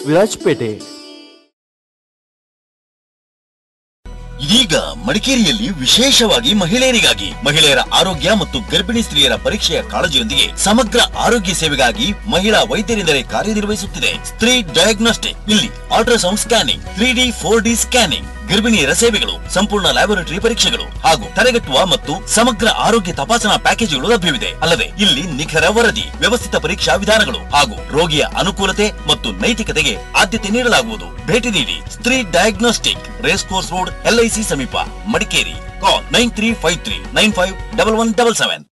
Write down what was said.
ವಿರಾಜ್ಪೇಟೆ ಇದೀಗ ಮಡಿಕೇರಿಯಲ್ಲಿ ವಿಶೇಷವಾಗಿ ಮಹಿಳೆಯರಿಗಾಗಿ ಮಹಿಳೆಯರ ಆರೋಗ್ಯ ಮತ್ತು ಗರ್ಭಿಣಿ ಸ್ತ್ರೀಯರ ಪರೀಕ್ಷೆಯ ಕಾಳಜಿಯೊಂದಿಗೆ ಸಮಗ್ರ ಆರೋಗ್ಯ ಸೇವೆಗಾಗಿ ಮಹಿಳಾ ವೈದ್ಯರಿಂದಲೇ ಕಾರ್ಯನಿರ್ವಹಿಸುತ್ತಿದೆ ಸ್ತ್ರೀ ಡಯಾಗ್ನೋಸ್ಟಿಕ್ ಇಲ್ಲಿ ultrasound scanning three D four D scanning ಗರ್ಭಿಣಿಯರ ಸೇವೆಗಳು ಸಂಪೂರ್ಣ ಲ್ಯಾಬೊರೇಟರಿ ಪರೀಕ್ಷೆಗಳು ಹಾಗೂ ತಡೆಗಟ್ಟುವ ಮತ್ತು ಸಮಗ್ರ ಆರೋಗ್ಯ ತಪಾಸಣಾ ಪ್ಯಾಕೇಜ್ಗಳು ಲಭ್ಯವಿದೆ ಅಲ್ಲದೆ ಇಲ್ಲಿ ನಿಖರ ವರದಿ ವ್ಯವಸ್ಥಿತ ಪರೀಕ್ಷಾ ವಿಧಾನಗಳು ಹಾಗೂ ರೋಗಿಯ ಅನುಕೂಲತೆ ಮತ್ತು ನೈತಿಕತೆಗೆ ಆದ್ಯತೆ ನೀಡಲಾಗುವುದು ಭೇಟಿ ನೀಡಿ Stree diagnostic race course road LIC ಸಮೀಪ Madikeri call nine three five three nine five double one double seven